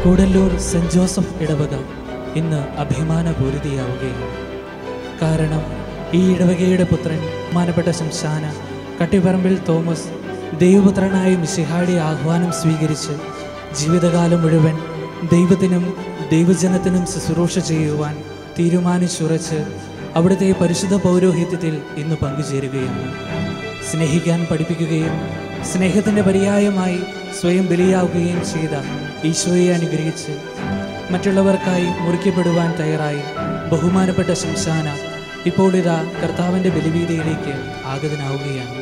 Koodallur saint Joseph ഇടവക ഇന്ന് അഭിമാനപൂരിതയാവുകയാണ് കാരണം ഈ ഇടവകയുടെ പുത്രൻ ബഹുമാനപ്പെട്ട ശംശാന കട്ടിപ്പറമ്പിൽ തോമസ് ദൈവപുത്രനായ മിശിഹായുടെ ആഹ്വാനം സ്വീകരിച്ച് ജീവിതകാലം മുഴുവൻ ദൈവത്തിനും ദൈവജനത്തിനും ശുശ്രൂഷ ചെയ്യുവാൻ തീരുമാനിച്ചുറച്ച് അവിടുത്തെ പരിശുദ്ധ പൗരോഹിത്യത്തിൽ ഇന്ന് പങ്കുചേരുകയാണ് സ്നേഹിക്കാൻ പഠിപ്പിക്കുകയും സ്നേഹത്തിൻ്റെ പര്യായമായി സ്വയം ബലിയാവുകയും ചെയ്ത ഈശോയെ അനുഗ്രഹിച്ച് മറ്റുള്ളവർക്കായി മുറിക്കപ്പെടുവാൻ തയ്യാറായി ബഹുമാനപ്പെട്ട ശംശാന ഇപ്പോൾ ഇതാ കർത്താവിൻ്റെ ബലിവീതിയിലേക്ക് ആഗതനാവുകയാണ്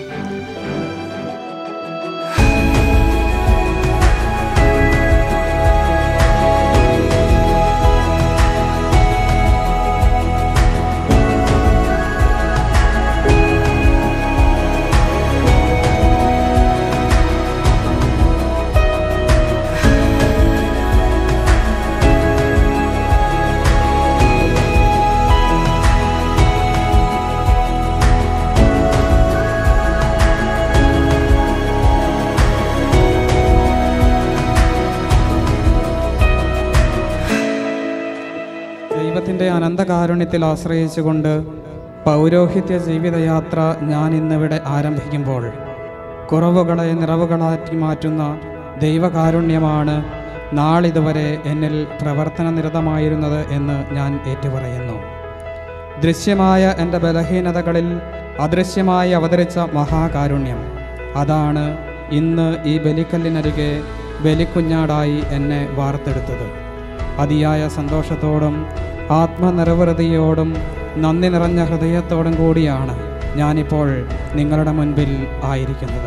ദൈവത്തിൻ്റെ അനന്തകാരുണ്യത്തിൽ ആശ്രയിച്ചുകൊണ്ട് പൗരോഹിത്യ ജീവിതയാത്ര ഞാൻ ഇന്നിവിടെ ആരംഭിക്കുമ്പോൾ കുറവുകളെ നിറവുകളാക്കി മാറ്റുന്ന ദൈവകാരുണ്യമാണ് നാളിതുവരെ എന്നിൽ പ്രവർത്തന നിരതമായിരുന്നത് എന്ന് ഞാൻ ഏറ്റുപറയുന്നു ദൃശ്യമായ എൻ്റെ ബലഹീനതകളിൽ അദൃശ്യമായി അവതരിച്ച മഹാകാരുണ്യം അതാണ് ഇന്ന് ഈ ബലിക്കല്ലിനരികെ ബലിക്കുഞ്ഞാടായി എന്നെ വാർത്തെടുത്തത് അതിയായ സന്തോഷത്തോടും ആത്മനിർവൃതിയോടും നന്ദി നിറഞ്ഞ ഹൃദയത്തോടും കൂടിയാണ് ഞാനിപ്പോൾ നിങ്ങളുടെ മുൻപിൽ ആയിരിക്കുന്നത്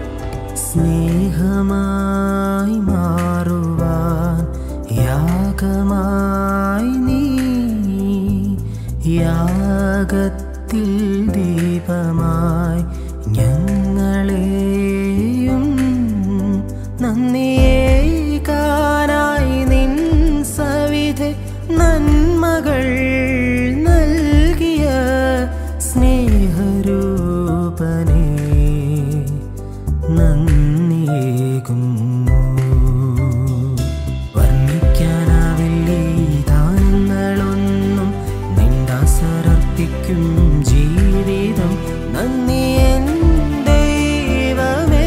സ്നേഹമായി മാറുവാൻ യാഗമായി നീ യാഗത്തിൽ ദീപമായി ഞങ്ങളെയും നന്ദിയേകാനായി നിൻ സവിധ നന്മകൾ നൽകിയ സ്നേഹരൂപനേ നന്ദിയേകുന്നു വർണ്ണിക്കാനാവില്ല ഈ ദാനങ്ങളൊന്നും നിന്ദാസരർപ്പിക്കും ജീവിതം നന്ദി എൻ ദൈവമേ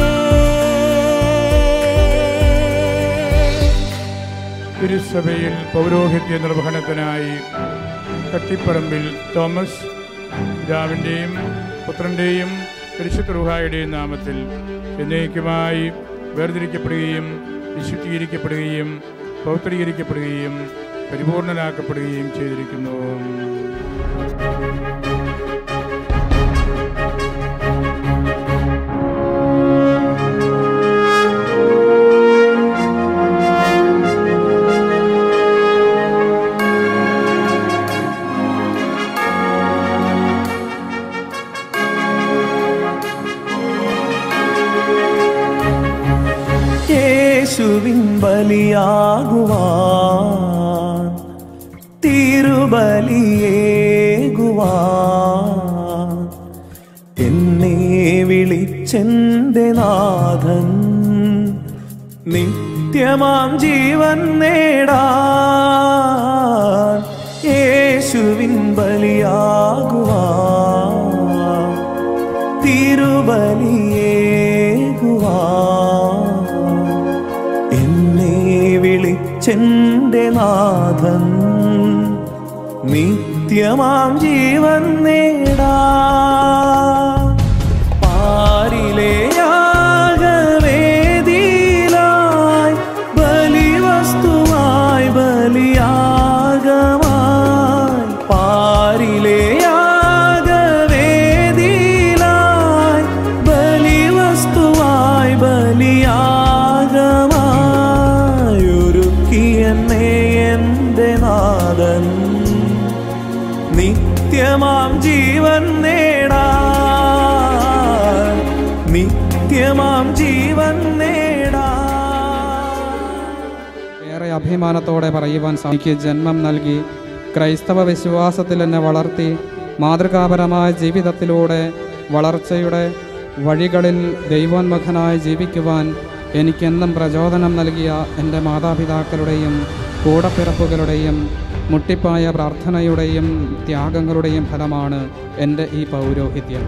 തിരുസഭയിൽ പൗരോഹിത്യ നിർവഹണത്തിനായി കട്ടിപ്പറമ്പിൽ തോമസ് പിതാവിൻ്റെയും പുത്രൻ്റെയും പരിശുദ്ധ റുഹായുടെയും നാമത്തിൽ എന്നേക്കുമായി വേർതിരിക്കപ്പെടുകയും വിശുദ്ധീകരിക്കപ്പെടുകയും പൗത്രീകരിക്കപ്പെടുകയും പരിപൂർണനാക്കപ്പെടുകയും ചെയ്തിരിക്കുന്നു യേശുവിൻ ബലിയാകുവാൻ തിരുബലിയേകുവാൻ എന്നെ വിളിച്ചെന്റെ നാഥൻ നിത്യമാം ജീവൻ നേടാൻ യേശുവിൻ ബലിയാകുവാൻ തിരുബലിയേകുവാൻ എന്നെ വിളിച്ചെന്റെ നാഥൻ നിത്യമാം ജീവൻ നേടാ പാരിലെ യാഗവേദിയിലായി ബലിവസ്തുവായി ബലിയാഗമായി പാരിലെ യാഗവേദിയിലായി ബലിവസ്തുവായി ബലിയാഗമായി ഒരുക്കിയെന്നെ എൻ്റെ നാഥൻ നിത്യമാം ജീവൻ നേടാൻ നിത്യമാം ജീവൻ നേടാൻ ഏറെ അഭിമാനത്തോടെ പറയുവാൻ സാധിക്ക് ജന്മം നൽകി ക്രൈസ്തവ വിശ്വാസത്തിൽ എന്നെ വളർത്തി മാതൃകാപരമായ ജീവിതത്തിലൂടെ വളർച്ചയുടെ വഴികളിൽ ദൈവോന്മുഖനായി ജീവിക്കുവാൻ എനിക്കെന്നും പ്രചോദനം നൽകിയ എൻ്റെ മാതാപിതാക്കളുടെയും കൂടപ്പിറപ്പുകളുടെയും മുട്ടിപ്പായ പ്രാർത്ഥനയുടെയും ത്യാഗങ്ങളുടെയും ഫലമാണ് എൻ്റെ ഈ പൗരോഹിത്യം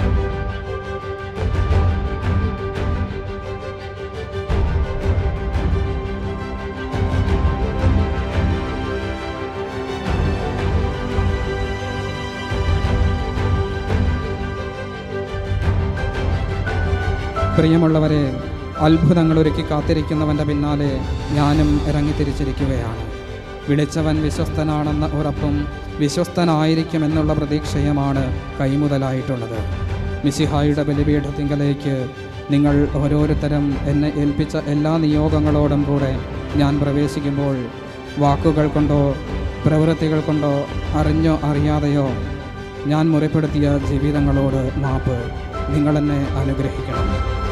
പ്രിയമുള്ളവരെ അത്ഭുതങ്ങൾ ഒരുക്കി കാത്തിരിക്കുന്നവൻ്റെ പിന്നാലെ ഞാനും ഇറങ്ങിത്തിരിച്ചിരിക്കുകയാണ് വിളിച്ചവൻ വിശ്വസ്തനാണെന്ന ഉറപ്പും വിശ്വസ്തനായിരിക്കുമെന്നുള്ള പ്രതീക്ഷയുമാണ് കൈമുതലായിട്ടുള്ളത് മിസിഹായുടെ ബലിപീഠത്തിങ്കലേക്ക് നിങ്ങൾ ഓരോരുത്തരും എന്നെ ഏൽപ്പിച്ച എല്ലാ നിയോഗങ്ങളോടും കൂടെ ഞാൻ പ്രവേശിക്കുമ്പോൾ വാക്കുകൾ കൊണ്ടോ പ്രവൃത്തികൾ കൊണ്ടോ അറിഞ്ഞോ അറിയാതെയോ ഞാൻ മുറിപ്പെടുത്തിയ ജീവിതങ്ങളോട് മാപ്പ് നിങ്ങളെന്നെ അനുഗ്രഹിക്കണം